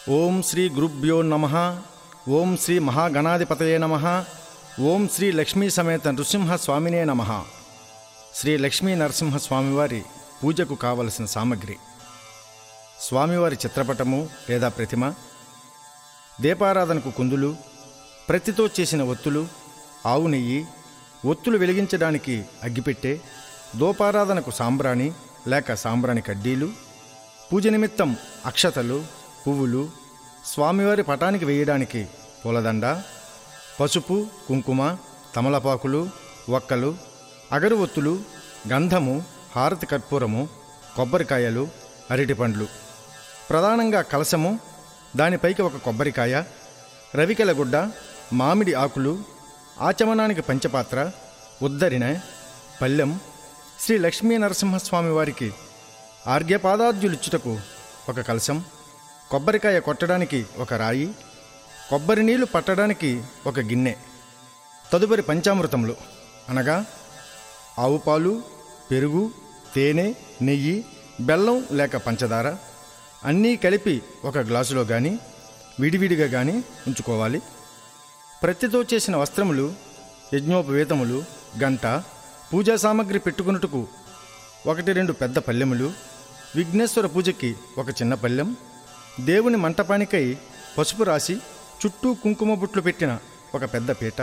ఓం శ్రీ గురుభ్యో నమ ఓం శ్రీ మహాగణాధిపతయే నమ ఓం శ్రీ లక్ష్మీ సమేత నృసింహ స్వామినే నమ శ్రీ లక్ష్మీ నరసింహ స్వామివారి పూజకు కావలసిన సామగ్రి స్వామివారి చిత్రపటము లేదా ప్రతిమ దీపారాధనకు కుందులు ప్రతితో చేసిన ఒత్తులు ఆవు నెయ్యి ఒత్తులు వెలిగించడానికి అగ్గిపెట్టె దోపారాధనకు సాంబ్రాణి లేక సాంబ్రాణి కడ్డీలు పూజ నిమిత్తం అక్షతలు పువ్వులు స్వామివారి పటానికి వేయడానికి పూలదండ పసుపు కుంకుమ తమలపాకులు ఒక్కలు అగరు ఒత్తులు గంధము హారతి కర్పూరము కొబ్బరికాయలు అరటిపండ్లు ప్రధానంగా కలశము దానిపైకి ఒక కొబ్బరికాయ రవికెల గుడ్డ మామిడి ఆకులు ఆచమనానికి పంచపాత్ర ఉద్దరిన పల్లెం శ్రీ లక్ష్మీ నరసింహస్వామి వారికి ఆర్ఘ్యపాదార్జులిచ్చుటకు ఒక కలశం కొబ్బరికాయ కొట్టడానికి ఒక రాయి కొబ్బరి నీళ్లు పట్టడానికి ఒక గిన్నె తదుపరి పంచామృతములు అనగా ఆవు పాలు పెరుగు తేనె నెయ్యి బెల్లం లేక పంచదార అన్నీ కలిపి ఒక గ్లాసులో కానీ విడివిడిగా కానీ ఉంచుకోవాలి ప్రతితో చేసిన వస్త్రములు యజ్ఞోపవేతములు గంట పూజా సామగ్రి పెట్టుకున్నట్టుకు ఒకటి రెండు పెద్ద పల్లెములు విఘ్నేశ్వర పూజకి ఒక చిన్న పల్లెం దేవుని మంటపానికై పసుపు రాసి చుట్టూ కుంకుమ బుట్లు పెట్టిన ఒక పెద్ద పీట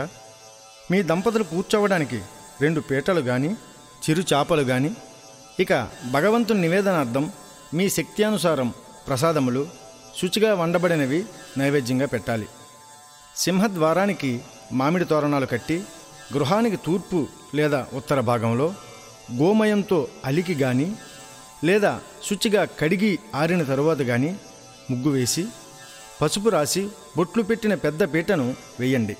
మీ దంపతులు కూర్చోవడానికి రెండు పీటలు గాని చిరు చాపలు గాని ఇక భగవంతుని నివేదనార్థం మీ శక్త్యానుసారం ప్రసాదములు శుచిగా వండబడినవి నైవేద్యంగా పెట్టాలి సింహద్వారానికి మామిడి తోరణాలు కట్టి గృహానికి తూర్పు లేదా ఉత్తర భాగంలో గోమయంతో అలికి గాని లేదా శుచిగా కడిగి ఆరిన తరువాత గాని ముగ్గు వేసి పసుపు రాసి బొట్లు పెట్టిన పెద్ద పీటను వేయండి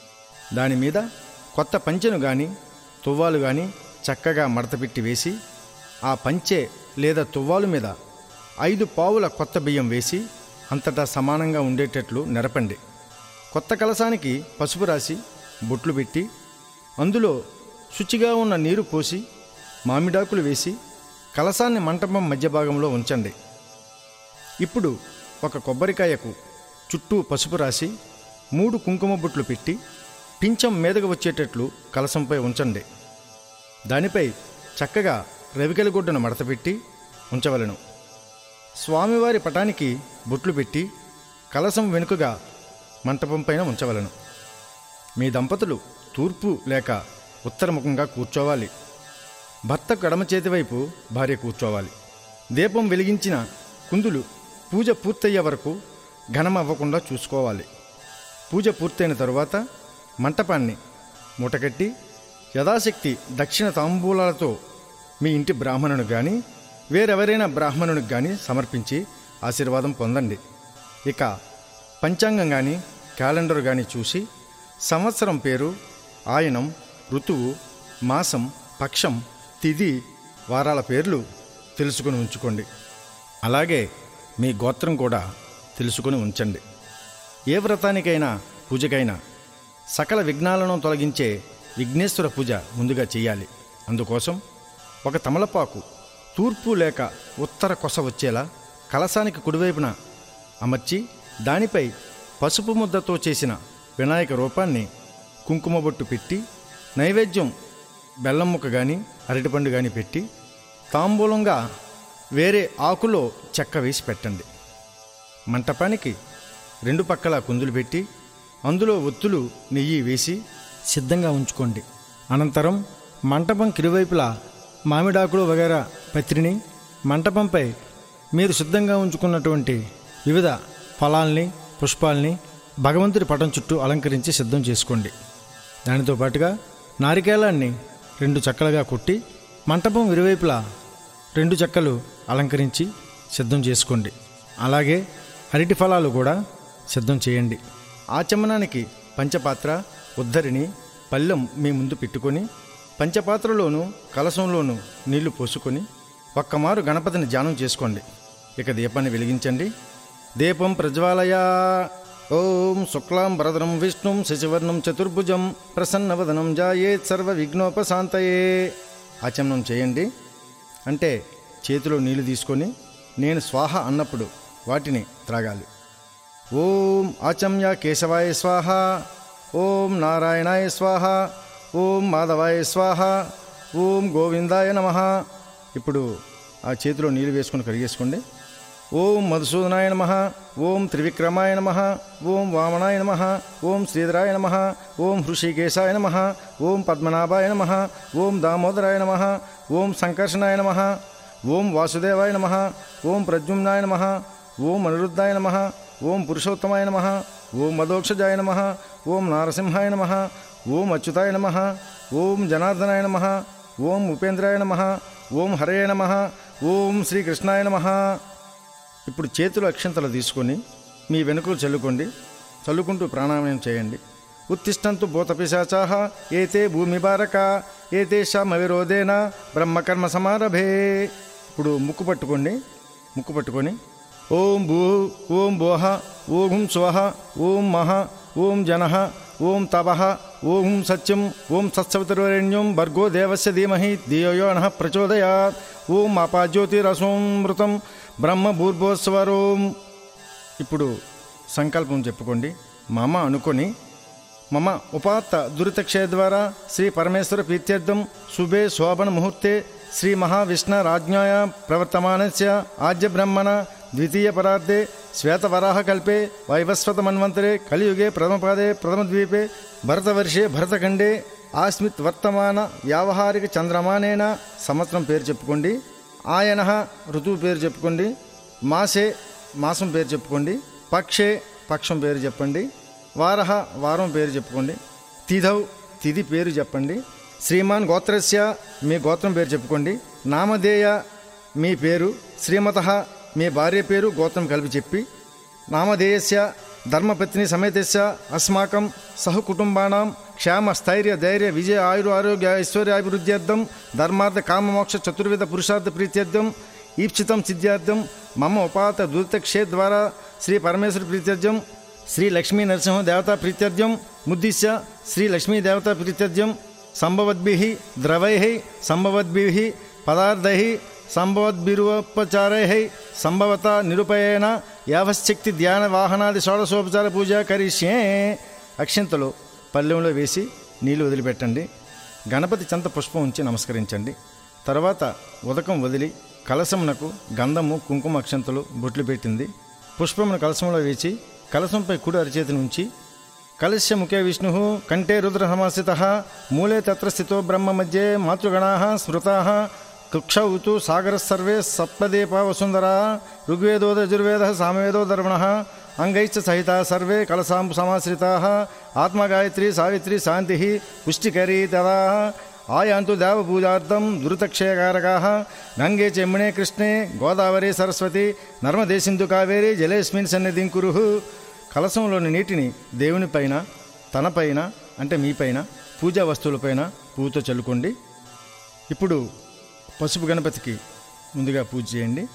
దాని మీద కొత్త పంచెను గాని తువ్వాలు గాని చక్కగా మడతపెట్టి వేసి ఆ పంచె లేదా తువ్వాలు మీద ఐదు పావుల కొత్త బియ్యం వేసి అంతటా సమానంగా ఉండేటట్లు నెరపండి కొత్త కలసానికి పసుపు రాసి బొట్లు పెట్టి అందులో శుచిగా ఉన్న నీరు పోసి మామిడాకులు వేసి కలసాన్ని మంటపం మధ్య భాగంలో ఉంచండి ఇప్పుడు ఒక కొబ్బరికాయకు చుట్టూ పసుపు రాసి మూడు కుంకుమ బొట్లు పెట్టి పించం మీదకు వచ్చేటట్లు కలసంపై ఉంచండి దానిపై చక్కగా రవికెల గుడ్డను మడతపెట్టి ఉంచవలను స్వామివారి పటానికి బొట్లు పెట్టి కలసం వెనుకగా మంటపం పైన ఉంచవలను మీ దంపతులు తూర్పు లేక ఉత్తరముఖంగా కూర్చోవాలి భర్త కడమ చేతి వైపు భార్య కూర్చోవాలి దీపం వెలిగించిన కుందులు పూజ పూర్తయ్యే వరకు ఘనం అవ్వకుండా చూసుకోవాలి పూజ పూర్తయిన తరువాత మంటపాన్ని మూటకట్టి యథాశక్తి దక్షిణ తాంబూలాలతో మీ ఇంటి బ్రాహ్మణునికి కానీ వేరెవరైనా బ్రాహ్మణునికి కానీ సమర్పించి ఆశీర్వాదం పొందండి ఇక పంచాంగం కానీ క్యాలెండర్ కానీ చూసి సంవత్సరం పేరు ఆయనం ఋతువు మాసం పక్షం తిథి వారాల పేర్లు తెలుసుకుని ఉంచుకోండి అలాగే మీ గోత్రం కూడా తెలుసుకుని ఉంచండి ఏ వ్రతానికైనా పూజకైనా సకల విఘ్నాలను తొలగించే విఘ్నేశ్వర పూజ ముందుగా చేయాలి అందుకోసం ఒక తమలపాకు తూర్పు లేక ఉత్తర కొస వచ్చేలా కలసానికి కుడివైపున అమర్చి దానిపై పసుపు ముద్దతో చేసిన వినాయక రూపాన్ని కుంకుమ బొట్టు పెట్టి నైవేద్యం బెల్లం ముక్క కానీ అరటిపండు కానీ పెట్టి తాంబూలంగా వేరే ఆకులో చెక్క వేసి పెట్టండి మంటపానికి రెండు పక్కల కుందులు పెట్టి అందులో ఒత్తులు నెయ్యి వేసి సిద్ధంగా ఉంచుకోండి అనంతరం మంటపం కిరువైపులా మామిడాకులు వగైరా పత్రిని మంటపంపై మీరు సిద్ధంగా ఉంచుకున్నటువంటి వివిధ ఫలాల్ని పుష్పాల్ని భగవంతుడి పటం చుట్టూ అలంకరించి సిద్ధం చేసుకోండి దానితో పాటుగా నారికేళాన్ని రెండు చెక్కలుగా కొట్టి మంటపం ఇరువైపులా రెండు చెక్కలు అలంకరించి సిద్ధం చేసుకోండి అలాగే అరటి ఫలాలు కూడా సిద్ధం చేయండి ఆచమనానికి పంచపాత్ర ఉద్ధరిని పళ్ళెం మీ ముందు పెట్టుకొని పంచపాత్రలోను కలసంలోను నీళ్లు పోసుకొని ఒక్కమారు గణపతిని ధ్యానం చేసుకోండి ఇక దీపాన్ని వెలిగించండి దీపం ప్రజ్వాలయ ఓం శుక్లాం భరదరం విష్ణుం శశివర్ణం చతుర్భుజం ప్రసన్నవదనం జాయేత్ సర్వ విఘ్నోపశాంతయే ఆచమనం చేయండి అంటే చేతిలో నీళ్లు తీసుకొని నేను స్వాహ అన్నప్పుడు వాటిని త్రాగాలి ఓం ఆచమ్య కేశవాయ స్వాహ ఓం నారాయణాయ స్వాహ ఓం మాధవాయ స్వాహ ఓం గోవిందాయ నమ ఇప్పుడు ఆ చేతిలో నీళ్ళు వేసుకుని కడిగేసుకోండి ఓం మధుసూదనాయ నమ ఓం త్రివిక్రమాయ నమ ఓం వామనాయ నమ ఓం శ్రీధరాయ నమ ఓం హృషికేశాయ నమ ఓం పద్మనాభాయ నమ ఓం దామోదరాయ నమ ఓం సంకర్షణాయ నమ ఓం వాసుదేవాయ నమ ఓం ప్రద్యుమ్నాయ నమ ఓం అనిరుద్ధాయ నమ ఓం పురుషోత్తమాయ నమ ఓం మదోక్షజాయ నమ ఓం నారసింహాయ నమ ఓం అచ్యుతాయ నమ ఓం జనార్దనాయ నమ ఓం ఉపేంద్రాయ నమ ఓం హరయ నమ ఓం శ్రీకృష్ణాయ నమ ఇప్పుడు చేతులు అక్షంతలు తీసుకొని మీ వెనుకలు చల్లుకోండి చల్లుకుంటూ ప్రాణాయామం చేయండి ఉత్తిష్టంతు భూతపిశాచాహ ఏతే భూమి బారక ఏతేషామవిరోధేన బ్రహ్మకర్మ సమారభే ఇప్పుడు ముక్కు పట్టుకోండి ముక్కు పట్టుకొని ఓం భూ ఓం భోహ ఓం స్వహ ఓం మహ ఓం జన ఓం తప ఓం సత్యం ఓం సత్సవితుర్వరేణ్యం భర్గో దేవస్య ధీమహి ధియో నః ప్రచోదయాత్ ఓం అపాజ్యోతిరసోమృతం బ్రహ్మ భూర్భోస్వరోం ఇప్పుడు సంకల్పం చెప్పుకోండి మమ అనుకొని మమ ఉపాత్త దురితక్షయ ద్వారా శ్రీ పరమేశ్వర ప్రీత్యర్థం శుభే శోభన ముహూర్తే శ్రీ మహావిష్ణ రాజ్ఞాయ ప్రవర్తమానస్య ఆద్య బ్రహ్మణ ద్వితీయ పరార్థే శ్వేతవరాహకల్పే వైవస్వత మన్వంతరే కలియుగే ప్రథమపాదే ప్రథమద్వీపే భరతవర్షే భరతఖండే ఆస్మిత్ వర్తమాన వ్యావహారిక చంద్రమానేన సంవత్సరం పేరు చెప్పుకోండి ఆయన ఋతువు పేరు చెప్పుకోండి మాసే మాసం పేరు చెప్పుకోండి పక్షే పక్షం పేరు చెప్పండి వారహ వారం పేరు చెప్పుకోండి తిథౌ తిథి పేరు చెప్పండి శ్రీమాన్ గోత్రస్య మీ గోత్రం పేరు చెప్పుకోండి నామధేయ మీ పేరు శ్రీమత మీ భార్య పేరు గోత్రం కలిపి చెప్పి నామధేయస్య ధర్మపత్ని సమేతస్య అస్మాకం సహకుటుంబానాం క్షేమ స్థైర్య ధైర్య విజయ ఆయుర ఆరోగ్య ఐశ్వర్యాభివృద్ధ్యర్థం ధర్మార్థ కామమోక్ష చతుర్విధ పురుషార్థ ప్రీత్యర్థం ఈప్సితం సిద్ధ్యార్థం మమ ఉపాత దూతక్షే ద్వారా శ్రీ పరమేశ్వర ప్రీత్యర్థం శ్రీ లక్ష్మీ నరసింహ దేవతా ప్రీత్యర్థం ముద్దిశ్య శ్రీ లక్ష్మీ దేవతా ప్రీత్యర్థం సంభవద్భి ద్రవై సంభవద్భి పదార్థై సంభవద్భిరుపచారై సంభవత నిరుపయేన యావశక్తి ధ్యాన వాహనాది షోడశోపచార పూజ కరిష్యే అక్షంతలు పల్లెంలో వేసి నీళ్లు వదిలిపెట్టండి గణపతి చెంత పుష్పం ఉంచి నమస్కరించండి తర్వాత ఉదకం వదిలి కలశమునకు గంధము కుంకుమ అక్షంతలు బొట్లు పెట్టింది పుష్పమును కలశంలో వేసి కలశంపై కుడి అరిచేతి నుంచి కలశ్య ముఖే విష్ణు కంఠే రుద్ర సమాస్థిత మూలే తత్ర స్థితో బ్రహ్మ మధ్యే మాతృగణా స్మృతా కుక్షౌతు సాగర సర్వే సప్తదీప వసుంధర ఋగ్వేదో యజుర్వేద సామవేదో దర్వణ అంగైశ్చ సహిత సర్వే కలసాం సమాశ్రితా ఆత్మగాయత్రి సావిత్రి శాంతి పుష్టికరీ తదా ఆయాంతు దేవపూజార్థం దురితక్షయకారకా గంగే చెమ్మిణే కృష్ణే గోదావరి సరస్వతి నర్మదే సింధు కావేరి జలేస్మిన్ సన్నిధిం కురు కలశంలోని నీటిని దేవుని పైన తనపైన అంటే మీపైన పూజా వస్తువులపైన పూతో చల్లుకోండి ఇప్పుడు పసుపు గణపతికి ముందుగా పూజ చేయండి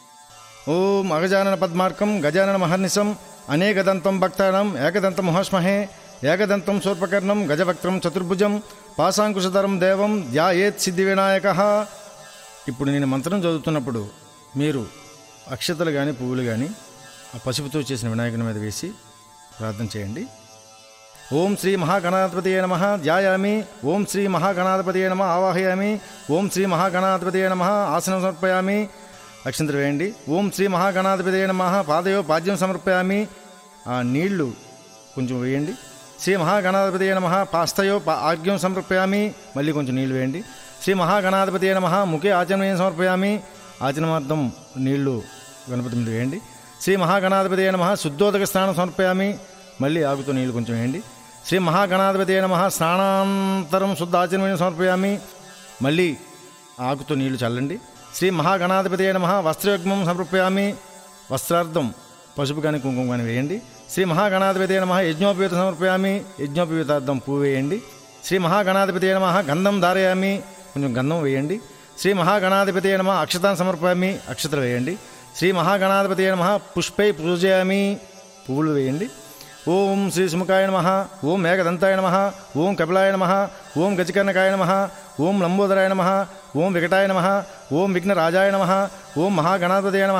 ఓం అగజానన పద్మార్కం గజానన మహర్నిశం అనేకదంతం భక్తానం ఏకదంతం మహాస్మహే ఏకదంతం శూర్పకర్ణం గజవక్త్రం చతుర్భుజం పాశాంకుశధరం దేవం ధ్యాయేత్ సిద్ధి వినాయక ఇప్పుడు నేను మంత్రం చదువుతున్నప్పుడు మీరు అక్షతలు కానీ పువ్వులు కానీ ఆ పసుపుతో చేసిన వినాయకుని మీద వేసి ప్రార్థన చేయండి ఓం శ్రీ మహాగణాధిపతియే నమ ధ్యాయామి ఓం శ్రీ మహాగణాధిపతియే నమ ఆవాహయామి ఓం శ్రీ మహాగణాధిపతియే నమ ఆసనం సమర్పయామి అక్షంతలు వేయండి ఓం శ్రీ మహాగణాధిపతియే నమ పాదయో పాద్యం సమర్పయామి ఆ నీళ్లు కొంచెం వేయండి శ్రీ మహాగణాధిపతియే నమ పాస్తయో పా- ఆగ్యం సమర్పయామి మళ్ళీ కొంచెం నీళ్లు వేయండి శ్రీ మహాగణాధిపతియే నమ ముఖే ఆచమయం సమర్పయామి ఆచరణార్థం నీళ్లు గణపతి మీద వేయండి శ్రీ మహాగణాధిపతి నమ శుద్ధోదక స్నానం సమర్పయామి మళ్ళీ ఆగుతూ నీళ్లు కొంచెం వేయండి శ్రీ మహాగణాధిపతి నమ స్నానాంతరం శుద్ధ ఆచరణం సమర్పయామి మళ్ళీ ఆకుతో నీళ్లు చల్లండి శ్రీ మహాగణాధిపతి నమ వస్త్రయుగ్మం సమర్పయామి వస్త్రార్థం పసుపు కానీ కుంకుమ కానీ వేయండి శ్రీ మహాగణాధిపతి నమ యజ్ఞోపవీత సమర్పయామి యజ్ఞోపవీతార్థం పువ్వు వేయండి శ్రీ మహాగణాధిపతి నమ గంధం ధారయామి కొంచెం గంధం వేయండి శ్రీ మహాగణాధిపతి నమ అక్షతాన్ని సమర్పయామి అక్షతలు వేయండి శ్రీ మహాగణాధిపతి నమ పుష్పై పూజయామి పువ్వులు వేయండి ఓం శ్రీ సుముఖాయ నమ ఓం మేఘదంతాయ నమ ఓం కపిలాయ నమ ఓం గజకర్ణకాయ నమ ఓం లంబోదరాయ నమ ఓం వికటాయ నమ ఓం విఘ్నరాజాయ నమ ఓం మహాగణాధిపతయ నమ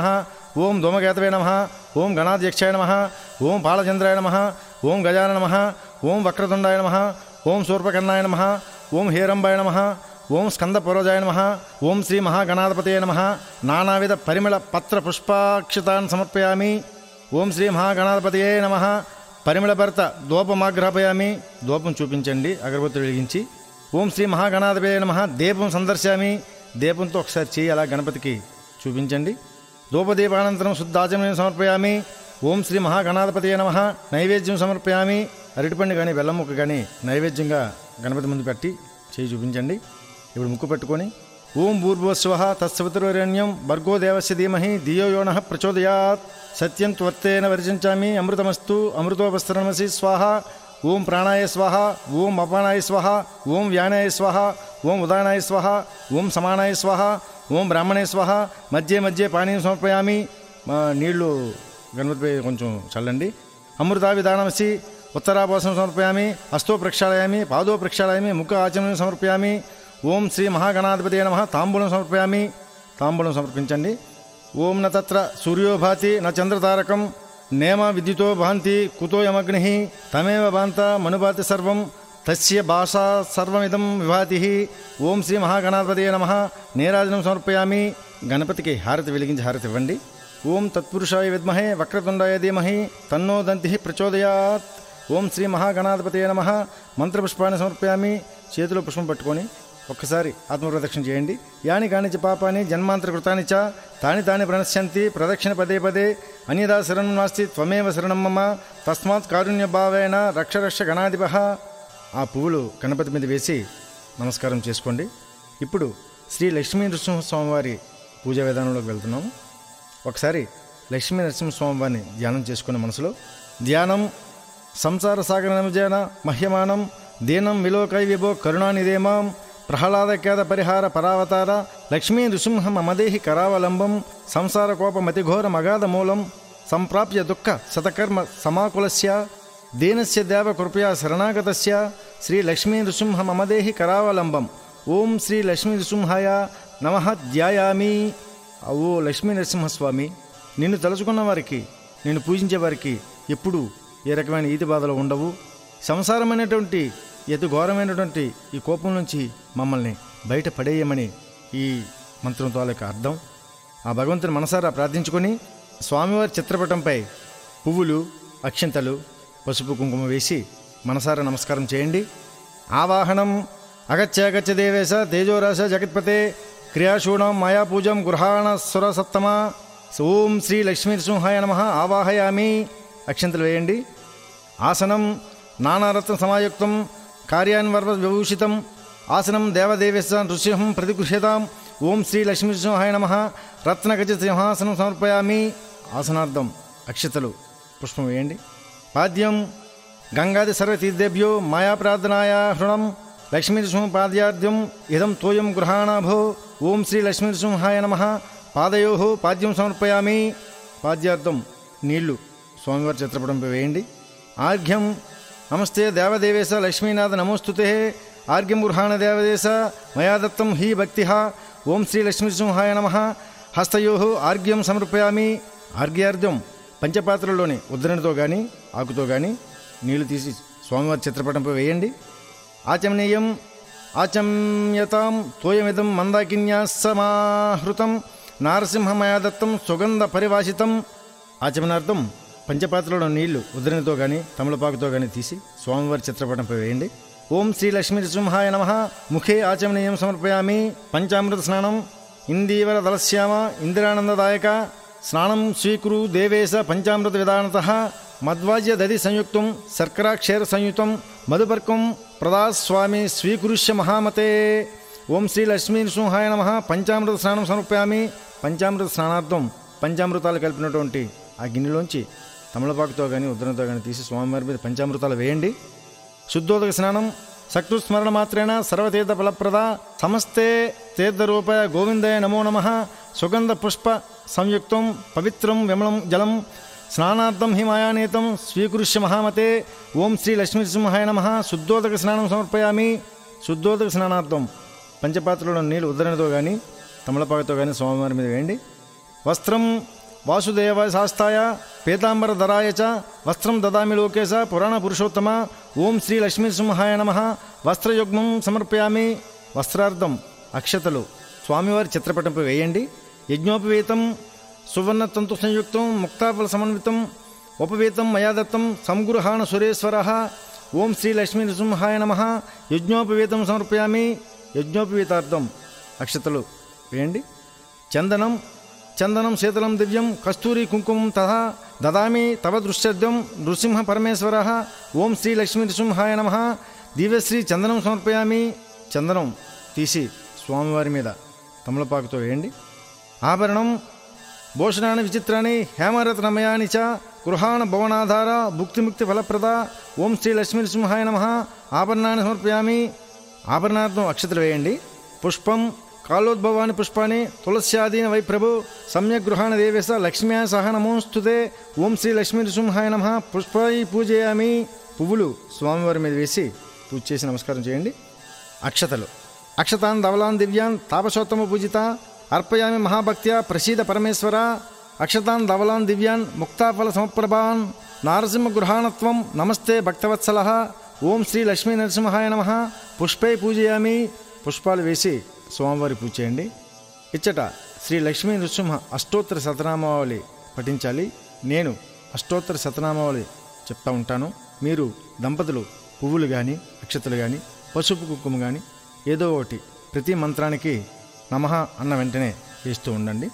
ఓం ధూమకేతవే నమ ఓం గణాధ్యక్షాయ నమ ఓం బాలచంద్రాయ నమ ఓం గజాన నమ ఓం వక్రతుండాయ నమ ఓం శూర్పకర్ణాయ నమ ఓం హేరంబాయ నమ ఓం స్కంద పురోజాయ నమ ఓం శ్రీ మహాగణాధిపతయ నమ నానావిధ పరిమళ పత్ర పుష్పాక్షితాన్ సమర్పయామి ఓం శ్రీ మహాగణాధిపతయే నమ పరిమళ భర్త దూపమాగ్రహపయామి దూపం చూపించండి అగరబత్తులు వెలిగించి ఓం శ్రీ మహాగణాధిపతయ నమ దీపం సందర్శామి దీపంతో ఒకసారి చేయి అలా గణపతికి చూపించండి ధూపదీపానంతరం శుద్ధాచమనం సమర్పయామి ఓం శ్రీ మహాగణాధిపతయ నమ నైవేద్యం సమర్పయామి అరటిపండు కానీ బెల్లం ముక్క కానీ నైవేద్యంగా గణపతి ముందు పెట్టి చేయి చూపించండి ఇప్పుడు ముక్కు పెట్టుకొని ఓం భూర్భువస్వ తత్సవితుర్వరణ్యం భర్గో దేవస్య ధీమహి ధియో యోన ప్రచోదయాత్ సత్యం త్వర్తేన వర్జించామి అమృతమస్తు అమృతోపస్తరణమసి స్వాహ ఓం ప్రాణాయ స్వాహ ఓం అపానాయ స్వాహ ఓం వ్యానాయ స్వాహ ఓం ఉదానాయ స్వాహ ఓం సమానాయ స్వాహ ఓం బ్రాహ్మణే స్వాహ మధ్య మధ్య పానీయం సమర్పయామి మా నీళ్లు గణపతిపై కొంచెం చల్లండి అమృతా విధానమసి ఉత్తరాభాసం సమర్పయామి హస్తో ప్రక్షాళయామి పాదో ప్రక్షాళయామి ముఖ ఆచమనం సమర్పయామి ఓం శ్రీ మహాగణాధిపతి నమ తాంబూలం సమర్పయామి తాంబూలం సమర్పించండి ఓం న తత్ర సూర్యో భాతి న చంద్రతారకం నేమ విద్యుతో భాంతి కుతోయమగ్ని తమేవ భాంత మనుభాతి సర్వం తస్య భాషా సర్వమిదం విభాతి ఓం శ్రీ మహాగణాధిపతి నమ నీరాజనం సమర్పయామి గణపతికి హారతి వెలిగించి హారతి ఇవ్వండి ఓం తత్పురుషాయ విద్మహే వక్రతుండాయ ధీమహి తన్నో దంతి ప్రచోదయాత్ ఓం శ్రీ మహాగణాధిపతి నమ మంత్రపుష్పాన్ని సమర్పయామి చేతిలో పుష్పం పట్టుకొని ఒక్కసారి ఆత్మప్రదక్షిణ చేయండి యాని కానిచ పాపాని జన్మాంతర కృతాని చ తాని తాని ప్రణశ్యంతి ప్రదక్షిణ పదే పదే అన్యదా శరణం నాస్తి త్వమేవ శరణం మమ తస్మాత్ కారుణ్య భావేన రక్ష రక్ష గణాధిప ఆ పువ్వులు గణపతి మీద వేసి నమస్కారం చేసుకోండి ఇప్పుడు శ్రీ లక్ష్మీ నృసింహస్వామివారి పూజా విధానంలోకి వెళ్తున్నాము ఒకసారి లక్ష్మీ నరసింహస్వామి వారిని ధ్యానం చేసుకున్న మనసులో ధ్యానం సంసార సాగర నమజన మహ్యమానం దీనం విలోకై విభో కరుణానిదేమాం ప్రహ్లాదకేద పరిహార పరావతార లక్ష్మీ నృసింహం మమదేహి కరావలంబం సంసార కోపమతిఘోర మగాధ మూలం సంప్రాప్య దుఃఖ శతకర్మ సమాకులస్య దీనస్య దేవ కృపయా శరణాగతస్య శ్రీ లక్ష్మీ నృసింహ మమదేహి కరావలంబం ఓం శ్రీ లక్ష్మీ నృసింహాయ నమ ధ్యాయామి ఓ లక్ష్మీ నరసింహస్వామి నిన్ను తలుచుకున్న వారికి నిన్ను పూజించే వారికి ఎప్పుడు ఏ రకమైన ఈతి బాధలు ఉండవు సంసారమైనటువంటి ఎటు ఘోరమైనటువంటి ఈ కోపం నుంచి మమ్మల్ని బయట పడేయమని ఈ మంత్రం తాలూకా అర్థం ఆ భగవంతుని మనసారా ప్రార్థించుకొని స్వామివారి చిత్రపటంపై పువ్వులు అక్షింతలు పసుపు కుంకుమ వేసి మనసారా నమస్కారం చేయండి ఆవాహనం అగత్య అగత్య దేవేశ తేజోరాశ జగత్పతే క్రియాశూణం మాయాపూజం గృహాణ సురసత్తమ ఓం శ్రీ లక్ష్మీ నృసింహాయ నమ ఆవాహయామి అక్షంతలు వేయండి ఆసనం నానారత్న సమాయుక్తం కార్యాన్వర్వ విభూషితం ఆసనం దేవదేవేశ నృసింహం ప్రతిగృహ్యతాం ఓం శ్రీ లక్ష్మీ నృసింహాయ నమ రత్నగజ సింహాసనం సమర్పయామి ఆసనార్థం అక్షతలు పుష్పం వేయండి పాద్యం గంగాది సర్వతీర్థేభ్యో మాయా ప్రార్థనాయ హృణం లక్ష్మీ నృసింహ పాద్యార్థ్యం ఇదం తోయం గృహాణాభో ఓం శ్రీ లక్ష్మీ నృసింహాయ నమ పాదయో పాద్యం సమర్పయామి పాద్యార్థం నీళ్లు స్వామివారి చిత్రపటంపై వేయండి ఆర్ఘ్యం నమస్తే దేవదేవేశ లక్ష్మీనాథ నమోస్తుతే ఆర్ఘ్యం గృహాణ దేవదేశ మయా దత్తం హి భక్తి ఓం శ్రీ లక్ష్మీసింహాయ నమ హస్తయో ఆర్ఘ్యం సమర్పయామి ఆర్ఘ్యార్థం పంచపాత్రలోని ఉద్దరణతో కానీ ఆకుతో కానీ నీళ్లు తీసి స్వామివారి చిత్రపటంపై వేయండి ఆచమనీయం ఆచమ్యతాం తోయమిదం మందాకిన్యా సమాహృతం నారసింహమయా దత్తం సుగంధ పరివాసితం ఆచమనార్థం పంచపాత్రలో నీళ్లు ఉద్దరణతో కానీ తమలపాకుతో కానీ తీసి స్వామివారి చిత్రపటంపై వేయండి ఓం శ్రీ లక్ష్మీ నృసింహాయ నమ ముఖే ఆచమనీయం సమర్పయామి పంచామృత స్నానం ఇందీవర దళశ్యామ ఇందిరానందదాయక స్నానం స్వీకురు దేవేశ పంచామృత విధానత మధ్వాజ్య దది సంయుక్తం శర్కరాక్షేర సంయుక్తం మధుపర్కం ప్రదాస్వామి స్వీకురుష్య మహామతే ఓం శ్రీ లక్ష్మీ నృసింహాయ నమ పంచామృత స్నానం సమర్పయామి పంచామృత స్నానార్థం పంచామృతాలు కలిపినటువంటి ఆ గిన్నెలోంచి తమలపాకుతో కానీ ఉద్దరంతో కానీ తీసి స్వామివారి మీద పంచామృతాలు వేయండి శుద్ధోదక స్నానం శక్తుస్మరణ మాత్రేణ సర్వతీర్థ ఫలప్రద సమస్తే తీర్థరూపాయ గోవిందాయ నమో నమ సుగంధ పుష్ప సంయుక్తం పవిత్రం విమలం జలం స్నానార్థం హిమాయానీతం స్వీకృష్య మహామతే ఓం శ్రీ లక్ష్మీసింహాయ నమ శుద్ధోదక స్నానం సమర్పయామి శుద్ధోదక స్నానార్థం పంచపాత్రలో నీళ్ళు ఉద్దరణతో కానీ తమలపాకుతో కానీ స్వామివారి మీద వేయండి వస్త్రం వాసుదేవ శాస్తాయ పీతాంబర ధరాయ చ వస్త్రం దదామి లోకేశ పురాణ పురుషోత్తమ ఓం శ్రీ లక్ష్మీసింహాయ నమ వస్త్రయుగ్మం సమర్పయామి వస్త్రార్థం అక్షతలు స్వామివారి చిత్రపటంపై వేయండి యజ్ఞోపవీతం సువర్ణ తంతు సంయుక్తం ముక్తాఫల సమన్వితం ఉపవీతం మయా దత్తం సంగృహాణ సురేశ్వర ఓం శ్రీ లక్ష్మీ నృసింహాయ నమ యజ్ఞోపవీతం సమర్పయామి యజ్ఞోపవీతార్థం అక్షతలు వేయండి చందనం చందనం శీతలం దివ్యం కస్తూరి కుంకుమం తథా దదామి తవ దృశ్యర్థం నృసింహ పరమేశ్వర ఓం శ్రీ లక్ష్మీ నృసింహాయ నమ దివ్యశ్రీ చందనం సమర్పయామి చందనం తీసి స్వామివారి మీద తమలపాకుతో వేయండి ఆభరణం భూషణాన్ని విచిత్రాన్ని హేమరత్నమయాని చ గృహాణ భవనాధార భుక్తిముక్తి ఫలప్రద ఓం శ్రీ లక్ష్మీ నృసింహాయ నమ ఆభరణాన్ని సమర్పయామి ఆభరణార్థం అక్షతలు వేయండి పుష్పం కాలోద్భవాని పుష్పాన్ని తులస్యాదీన వై ప్రభు సమ్యక్ గృహాణ దేవేశ లక్ష్మ్యా సహ నమోస్తుతే ఓం శ్రీ లక్ష్మీ నృసింహాయ నమ పుష్పాయి పూజయామి పువ్వులు స్వామివారి మీద వేసి పూజ చేసి నమస్కారం చేయండి అక్షతలు అక్షతాన్ ధవలాన్ దివ్యాన్ తాపసోత్తమ పూజిత అర్పయామి మహాభక్త్యా ప్రసీద పరమేశ్వర అక్షతాన్ ధవలాన్ దివ్యాన్ ముక్తాఫల సమప్రభాన్ నారసింహ గృహాణత్వం నమస్తే భక్తవత్సల ఓం శ్రీ లక్ష్మీ నరసింహాయ నమ పుష్పై పూజయామి పుష్పాలు వేసి స్వామివారి పూజ చేయండి ఇచ్చట శ్రీ లక్ష్మీ నృసింహ అష్టోత్తర శతనామావళి పఠించాలి నేను అష్టోత్తర శతనామావళి చెప్తా ఉంటాను మీరు దంపతులు పువ్వులు కానీ అక్షతలు కానీ పసుపు కుంకుమ కానీ ఏదో ఒకటి ప్రతి మంత్రానికి నమః అన్న వెంటనే వేస్తూ ఉండండి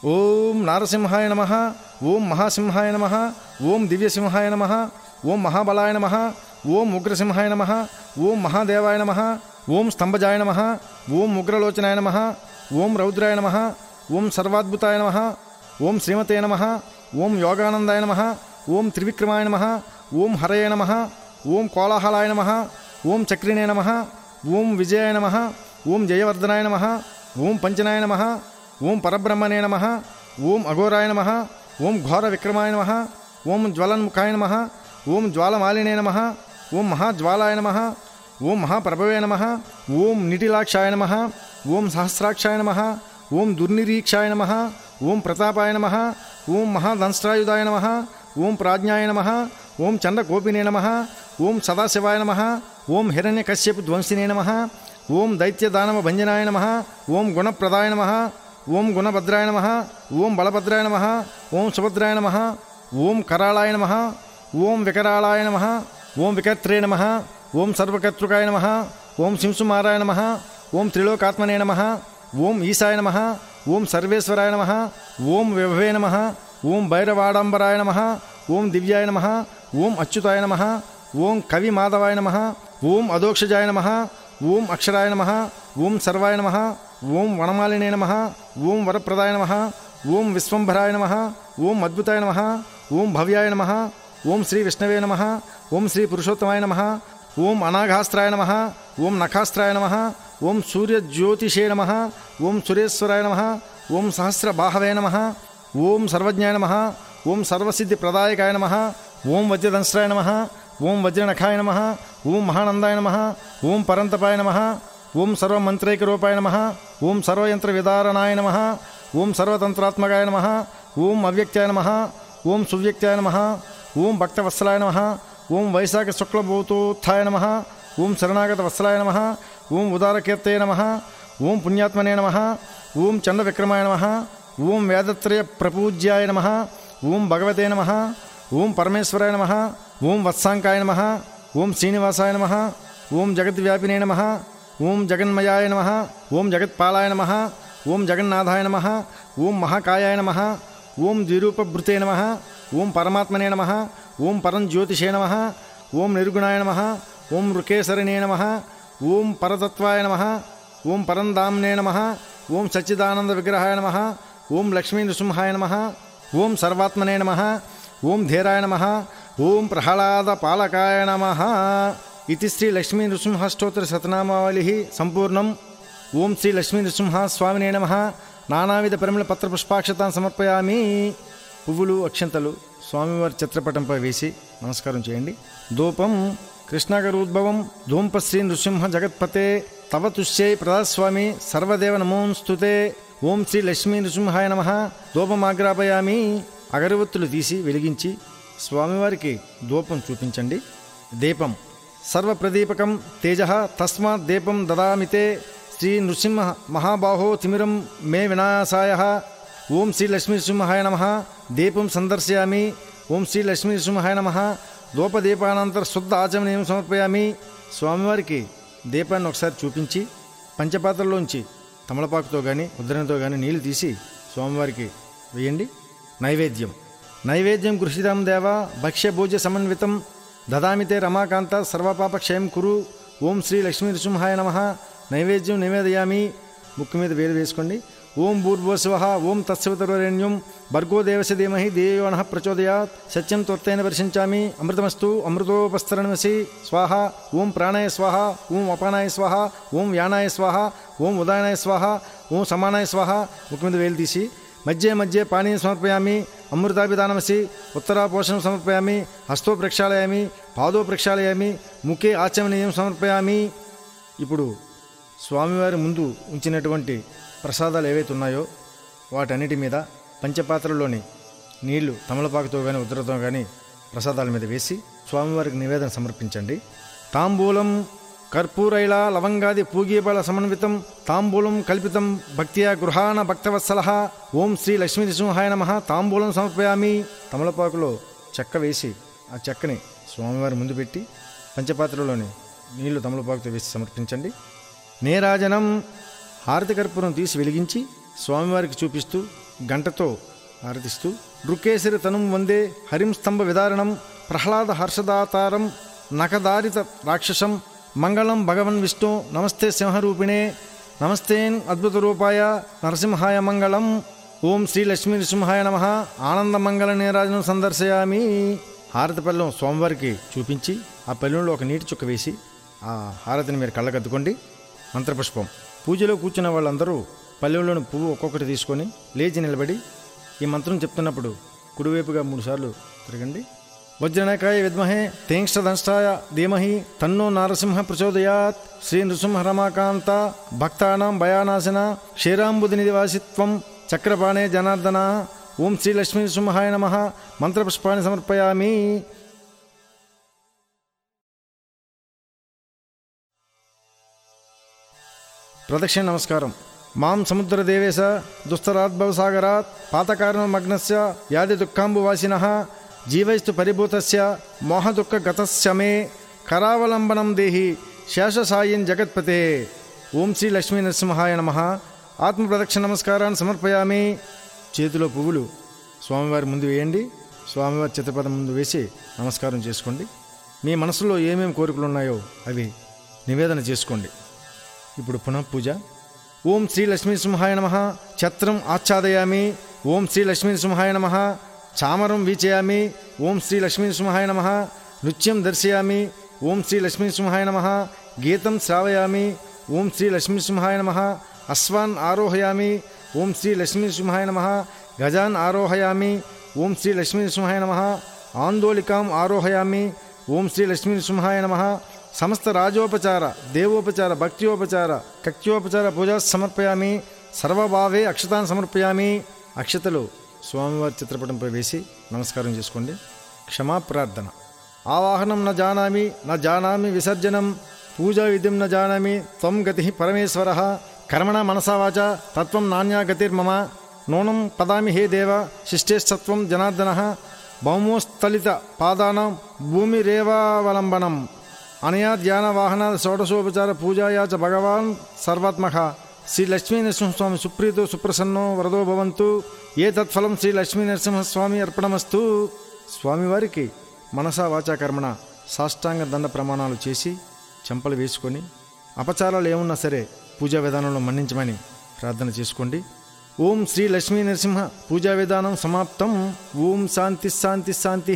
ఓం నారసింహాయ నమ ఓం మహాసింహాయ నమ ఓం దివ్యసింహాయ నమ ఓం మహాబలాయ నమ ఓం ఉగ్రసింహాయ నమ ఓం మహాదేవాయ నమ ఓం స్తంభజాయ నమ ఓం ఉగ్రలోచనాయ నమ ఓం రౌద్రాయ నమ ఓం సర్వాద్భుతాయ నమ ఓం శ్రీమతే నమ ఓం యోగానందాయ నమ ఓం త్రివిక్రమాయ నమ ఓం హరయ నమ ఓం కోలాహలాయ నమ ఓం చక్రిణే నమ ఓం విజయాయ నమ ఓం జయవర్ధనాయ నమ ఓం పంచనాయ నమ ఓం పరబ్రహ్మణే నమ ఓం అఘోరాయ నమ ఓం ఘోర విక్రమాయ నమ ఓం జ్వలన్ముఖాయ నమ ఓం జ్వాలమాలినే నమ ఓం మహాజ్వాలాయ నమ ఓం మహాప్రభవే నమ ఓం నిటిలాక్షాయ నమ ఓం సహస్రాక్షాయ నమ ఓం దుర్నిరీక్షాయ నమ ఓం ప్రతాపాయ నమ ఓం మహాదంష్ట్రాయుధాయ నమ ఓం ప్రాజ్ఞాయ నమ ఓం చండకోపినే నమ ఓం సదాశివాయ నమ ఓం హిరణ్యకశ్యపు ధ్వంసినే నమ ఓం దైత్యదానవ భంజనాయ నమ ఓం గుణప్రదాయ నమ ఓం గుణభద్రాయ నమ ఓం బలభద్రాయ నమ ఓం సుభద్రాయ నమ ఓం కరాళాయ నమ ఓం వికరాళాయ నమ ఓం వికర్త్రే నమ ఓం సర్వకర్తృకాయ నమ ఓం శింసుమారాయ నమ ఓం త్రిలోకాత్మనే నమ ఓం ఈశాయ నమ ఓం సర్వేశ్వరాయ నమ ఓం విభవే నమ ఓం భైరవాడంబరాయ నమ ఓం దివ్యాయ నమ ఓం అచ్యుతాయ నమ ఓం కవి మాధవాయ నమ ఓం అదోక్షజాయ నమ ఓం అక్షరాయ నమ ఓం సర్వాయ నమ ఓం వనమాలినే నమ ఓం వరప్రదాయ నమ ఓం విశ్వంభరాయ నమ ఓం అద్భుతాయ నమ ఓం భవ్యాయ నమ ఓం శ్రీ విష్ణవే నమ ఓం శ్రీ పురుషోత్తమాయ నమ ఓం అనాఘాస్త్రాయ నమ ఓం నఖాస్త్రాయ నమ ఓం సూర్యజ్యోతిషే నమ ఓం సురేశ్వరాయ నమ ఓం సహస్రబాహవే నమ ఓం సర్వజ్ఞాయ నమ ఓం సర్వసిద్ధి ప్రదాయకాయ నమ ఓం వజ్రదంశ్రాయ నమ ఓం వజ్రనఖాయ నమ ఓం మహానందాయ నమ ఓం పరంతపాయ నమ ఓం సర్వమంత్రైకరూపాయ నమ ఓం సర్వయంత్ర విదారణాయ నమ ఓం సర్వతంత్రాత్మకాయ నమ ఓం అవ్యక్తాయ నమ ఓం సువ్యక్తాయ నమ ఓం భక్తవత్సలాయ నమ ఓం వైశాఖ శుక్లభూతోత్థాయ నమ ఓం శరణాగత వత్సలాయ నమ ఓం ఉదారకీర్తయ నమ ఓం పుణ్యాత్మనే నమ ఓం చండవిక్రమాయ నమ ఓం వేదత్రయ ప్రపూజ్యాయ నమ ఓం భగవతే నమ ఓం పరమేశ్వరాయ నమ ఓం వత్సాంకాయ నమ ఓం శ్రీనివాసాయ నమ ఓం జగద్వ్యాపినే నమ ఓం జగన్మయాయ నమ ఓం జగత్పాలాయ నమ ఓం జగన్నాథాయ నమ ఓం మహాకాయాయ నమ ఓం ద్విరూపభృతే నమ ఓం పరమాత్మనే నమ ఓం పరంజ్యోతిషే నమ ఓం నిర్గుణాయ నమ ఓం రుకేసరిణే నమ ఓం పరతత్వాయ నమ ఓం పరందామ్నే నమ ఓం సచ్చిదానంద విగ్రహాయ నమ ఓం లక్ష్మీ నృసింహాయ నమ ఓం సర్వాత్మనే నమ ఓం ధీరాయ నమ ఓం ప్రహ్లాద పాలకాయ నమ ఇది శ్రీ లక్ష్మీ నృసింహష్టోత్తర శతనామావళి సంపూర్ణం ఓం శ్రీ లక్ష్మీ నృసింహ స్వామినే నమ నానావిధ పరిమళ పత్ర పుష్పాక్షతాన్ని సమర్పయామి పువ్వులు అక్షంతలు స్వామివారి చిత్రపటంపై వేసి నమస్కారం చేయండి ధూపం కృష్ణాగరోద్భవం ధూంపశ్రీ నృసింహ జగత్పతే తవ తుష్యై ప్రదాస్వామి సర్వదేవ నమోస్తుతే ఓం శ్రీ లక్ష్మీ నృసింహాయ నమ ధూపమాగ్రాపయామి అగరవత్తులు తీసి వెలిగించి స్వామివారికి ధూపం చూపించండి దీపం సర్వప్రదీపకం తేజ తస్మాత్ దీపం దదామితే శ్రీ నృసింహ మహాబాహో తిమిరం మే వినాశాయ ఓం శ్రీ లక్ష్మీ నృసింహాయ నమ దీపం సందర్శయామి ఓం శ్రీ లక్ష్మీ నృసింహాయ నమ ధూపదీపానంతర శుద్ధ ఆచమనీయం సమర్పయామి స్వామివారికి దీపాన్ని ఒకసారి చూపించి పంచపాత్రలోంచి తమలపాకుతో కానీ ఉద్దరణతో కానీ నీళ్లు తీసి స్వామివారికి వేయండి నైవేద్యం నైవేద్యం గృహీతం దేవ భక్ష్యభోజ్య సమన్వితం దదామితే రమాకాంత సర్వపాప క్షయం కురు ఓం శ్రీ లక్ష్మీ నృసింహాయ నమ నైవేద్యం నివేదయామి ముక్కు మీద వేలు వేసుకోండి ఓం భూర్భువస్వ ఓం తత్సవితరేణ్యం భర్గో దేవస్య ధీమహి దేయోన ప్రచోదయాత్ సత్యం త్వత్తైన వర్షించామి అమృతమస్తు అమృతోపస్తరణమసి స్వాహ ఓం ప్రాణాయ స్వాహ ఓం అపానాయ స్వాహ ఓం యానాయ స్వాహ ఓం ఉదాయనాయ స్వాహ ఓం సమానాయ స్వాహ ముక్కు మీద వేలు తీసి మధ్య మధ్య పానీయం సమర్పయామి అమృతాభిదానమసి ఉత్తరా పోషణం సమర్పయామి హస్తో ప్రక్షాళయామి పాదో ప్రక్షాళయామి ముఖే ఆచమనీయం సమర్పయామి ఇప్పుడు స్వామివారి ముందు ఉంచినటువంటి ప్రసాదాలు ఏవైతే ఉన్నాయో వాటన్నిటి మీద పంచపాత్రలోని నీళ్లు తమలపాకుతో కానీ ఉద్దరతో కానీ ప్రసాదాల మీద వేసి స్వామివారికి నివేదన సమర్పించండి తాంబూలం కర్పూరైళ లవంగాది పూగీబల సమన్వితం తాంబూలం కల్పితం భక్త్యా గృహాణ భక్తవత్సల ఓం శ్రీ లక్ష్మీ నృసింహాయ నమ తాంబూలం సమర్పయామి తమలపాకులో చెక్క వేసి ఆ చెక్కని స్వామివారి ముందు పెట్టి పంచపాత్రలోని నీళ్లు తమలపాకుతో వేసి సమర్పించండి నేరాజనం హారతి కర్పూరం తీసి వెలిగించి స్వామివారికి చూపిస్తూ గంటతో హారతిస్తూ నృకేసరి తనుం వందే హరిం స్తంభ విదారణం ప్రహ్లాద హర్షదాతారం నఖదారిత రాక్షసం మంగళం భగవన్ విష్ణు నమస్తే సింహరూపిణే నమస్తేన్ అద్భుత రూపాయ నరసింహాయ మంగళం ఓం శ్రీ లక్ష్మీ నృసింహాయ నమ ఆనంద మంగళ నీరాజనం సందర్శయామి హారతి పళ్ళెం స్వామివారికి చూపించి ఆ పళ్ళెంలో ఒక నీటి చుక్క వేసి ఆ హారతిని మీరు కళ్ళకద్దుకోండి మంత్రపుష్పం పూజలో కూర్చున్న వాళ్ళందరూ పల్లెంలోని పువ్వు ఒక్కొక్కటి తీసుకొని లేచి నిలబడి ఈ మంత్రం చెప్తున్నప్పుడు కుడివైపుగా మూడుసార్లు తిరగండి వజ్రనకాయ విద్మహే తేంక్షదంష్టాయ ధీమహి తన్నో నారసింహ ప్రచోదయాత్ శ్రీ నృసింహ రమాకాంత భక్తానాం భయానాశన క్షీరాంబుది నివాసిత్వం చక్రపాణే జనార్దన ఓం శ్రీ లక్ష్మీ నృసింహాయ నమ మంత్రపుష్పాన్ని సమర్పయామి ప్రదక్షిణ నమస్కారం మాం సముద్రదేవేశ దుస్తరాద్భవసాగరాత్ పాతకారణమగ్నస్య యాది దుఃఖాంబువాసిన జీవైస్తు పరిభూతస్య మోహదుఃఖగతస్య మే కరావలంబనం దేహి శేషసాయిన్ జగత్పతే ఓం శ్రీ లక్ష్మీ నరసింహాయ నమ ఆత్మప్రదక్షిణ నమస్కారాన్ని సమర్పయామి చేతిలో పువ్వులు స్వామివారి ముందు వేయండి స్వామివారి చిత్రపదం ముందు వేసి నమస్కారం చేసుకోండి మీ మనసులో ఏమేమి కోరికలు ఉన్నాయో అవి నివేదన చేసుకోండి ఇప్పుడు పునః పూజ ఓం శ్రీ లక్ష్మీ సింహాయ నమ ఛత్రం ఆచ్ఛాదయామి ఓం శ్రీ లక్ష్మీ సింహాయ నమ చామరం వీచయామి ఓం శ్రీ లక్ష్మీ సింహాయ నమ నృత్యం దర్శయామి ఓం శ్రీ లక్ష్మీ సింహాయ నమ గీతం శ్రావయామి ఓం శ్రీ లక్ష్మీ సింహాయ నమ అశ్వాన్ ఆరోహయామి ఓం శ్రీ లక్ష్మీ సింహాయ నమ గజాన్ ఆరోహయామి ఓం శ్రీ లక్ష్మీ సింహాయ నమ ఆందోళికాం ఆరోహయామి ఓం శ్రీ లక్ష్మీ సింహాయ నమ సమస్త రాజోపచార దేవోపచార భక్త్యోపచార కక్త్యోపచార పూజా సమర్పయామి సర్వభావే అక్షతాన్ని సమర్పయామి అక్షతలు స్వామివారి చిత్రపటంపై వేసి నమస్కారం చేసుకోండి క్షమా ప్రార్థన ఆవాహనం న జానామి న జానామి విసర్జనం పూజా విధిం న జానామి త్వం గతి పరమేశ్వర కర్మణ మనసా వాచ తత్వం నాణ్యా గతిర్మమ నూనం పదామి హే దేవ శిష్టేష్టత్వం జనార్దన భౌమోస్థలిత పాదానం భూమిరేవావలంబనం అనయా ధ్యాన వాహన షోడశోపచార పూజాయా చ భగవాన్ సర్వాత్మక శ్రీ లక్ష్మీ నరసింహస్వామి సుప్రీతో సుప్రసన్నో వరదో భవంతు ఏ తత్ఫలం శ్రీ లక్ష్మీ నరసింహస్వామి అర్పణమస్తు స్వామివారికి మనసా వాచా కర్మణ సాష్టాంగ దండ ప్రమాణాలు చేసి చెంపలు వేసుకొని అపచారాలు ఏమున్నా సరే పూజా విధానంలో మన్నించమని ప్రార్థన చేసుకోండి ఓం శ్రీ లక్ష్మీ నరసింహ పూజా విధానం సమాప్తం ఓం శాంతి శాంతి శాంతి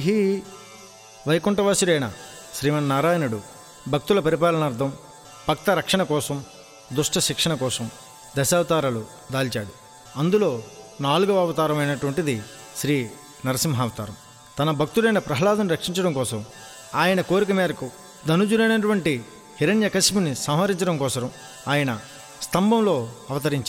వైకుంఠవాసుడైన శ్రీమన్నారాయణుడు భక్తుల పరిపాలనార్థం భక్త రక్షణ కోసం దుష్ట శిక్షణ కోసం దశావతారాలు దాల్చాడు అందులో నాలుగవ అవతారమైనటువంటిది శ్రీ నరసింహావతారం తన భక్తుడైన ప్రహ్లాదుని రక్షించడం కోసం ఆయన కోరిక మేరకు ధనుజుడైనటువంటి హిరణ్య సంహరించడం కోసం ఆయన స్తంభంలో అవతరించాడు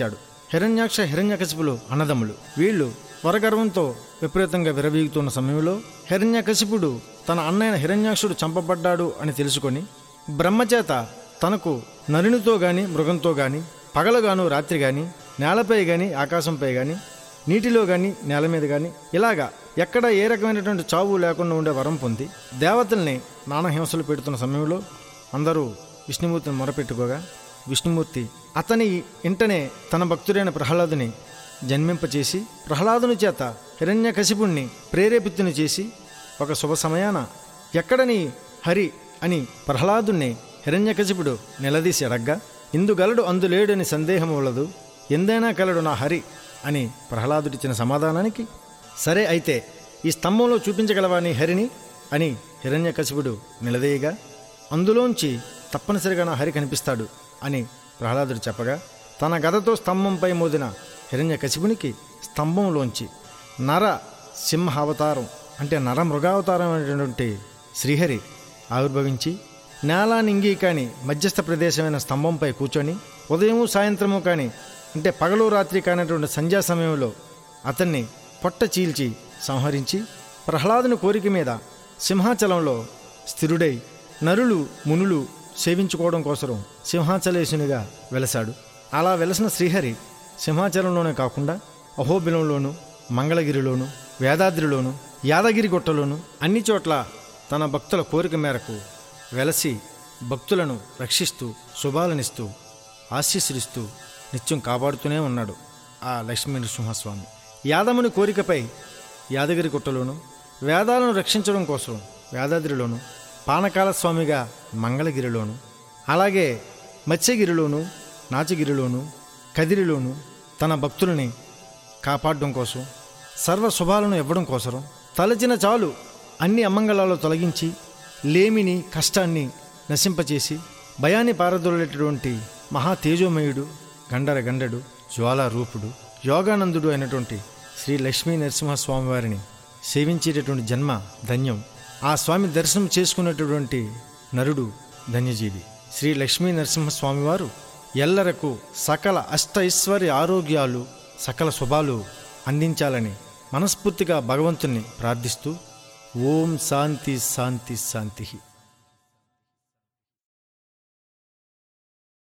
హిరణ్యాక్ష హిరణ్యకశిపులు అన్నదమ్ములు వీళ్ళు వరగర్వంతో విపరీతంగా విరవీగుతున్న సమయంలో హిరణ్యకశిపుడు తన అన్నయ్య హిరణ్యాక్షుడు చంపబడ్డాడు అని తెలుసుకొని బ్రహ్మచేత తనకు నరునితో గాని మృగంతో గాని పగలగాను రాత్రి గాని నేలపై గాని ఆకాశంపై గాని నీటిలో గాని నేల మీద గాని ఇలాగా ఎక్కడ ఏ రకమైనటువంటి చావు లేకుండా ఉండే వరం పొంది దేవతల్ని నానహింసలు పెడుతున్న సమయంలో అందరూ విష్ణుమూర్తిని మొరపెట్టుకోగా విష్ణుమూర్తి అతని ఇంటనే తన భక్తుడైన ప్రహ్లాదుని జన్మింపచేసి ప్రహ్లాదుని చేత హిరణ్యకశిపుణ్ణి ప్రేరేపితుని చేసి ఒక శుభ సమయాన ఎక్కడని హరి అని ప్రహ్లాదుణ్ణి హిరణ్యకశిపుడు నిలదీసి అడగ్గా ఇందుగలడు అందులేడని సందేహం వలదు ఎందైనా కలడు నా హరి అని ప్రహ్లాదుడిచ్చిన సమాధానానికి సరే అయితే ఈ స్తంభంలో చూపించగలవా నీ హరిని అని హిరణ్యకశిపుడు నిలదీయగా అందులోంచి తప్పనిసరిగా నా హరి కనిపిస్తాడు అని ప్రహ్లాదుడు చెప్పగా తన గదతో స్తంభంపై మోదిన హిరణ్యకశిపునికి స్తంభంలోంచి నర సింహ అవతారం అంటే నర మృగావతారం అనేటువంటి శ్రీహరి ఆవిర్భవించి నేల నింగి కాని మధ్యస్థ ప్రదేశమైన స్తంభంపై కూర్చొని ఉదయము సాయంత్రము కాని అంటే పగలు రాత్రి కానటువంటి సంధ్యా సమయంలో అతన్ని పొట్ట చీల్చి సంహరించి ప్రహ్లాదుని కోరిక మీద సింహాచలంలో స్థిరుడై నరులు మునులు సేవించుకోవడం కోసం సింహాచలేశునిగా వెలసాడు అలా వెలసిన శ్రీహరి సింహాచలంలోనే కాకుండా అహోబిలంలోను మంగళగిరిలోను వేదాద్రిలోను యాదగిరి గుట్టలోను అన్ని చోట్ల తన భక్తుల కోరిక మేరకు వెలసి భక్తులను రక్షిస్తూ శుభాలనిస్తూ ఆశీస్సులిస్తూ నిత్యం కాపాడుతూనే ఉన్నాడు ఆ లక్ష్మీ నృసింహస్వామి యాదముని కోరికపై యాదగిరి గుట్టలోను వేదాలను రక్షించడం కోసం వేదాద్రిలోను పానకాల స్వామిగా మంగళగిరిలోను అలాగే మత్స్యగిరిలోను నాచగిరిలోను కదిరిలోను తన భక్తులని కాపాడడం కోసం సర్వ శుభాలను ఇవ్వడం కోసం తలచిన చాలు అన్ని అమంగళాలు తొలగించి లేమిని కష్టాన్ని నశింపచేసి భయాన్ని పారదోలేటటువంటి మహా తేజోమయుడు గండర గండడు జ్వాలారూపుడు యోగానందుడు అయినటువంటి శ్రీ లక్ష్మీ నరసింహస్వామి వారిని సేవించేటటువంటి జన్మ ధన్యం ఆ స్వామి దర్శనం చేసుకున్నటువంటి నరుడు ధన్యజీవి శ్రీ లక్ష్మీ నరసింహస్వామి వారు ఎల్లరకు సకల అష్ట ఐశ్వర్య ఆరోగ్యాలు సకల శుభాలు అందించాలని మనస్ఫూర్తిగా భగవంతుణ్ణి ప్రార్థిస్తూ ఓం శాంతి శాంతి శాంతి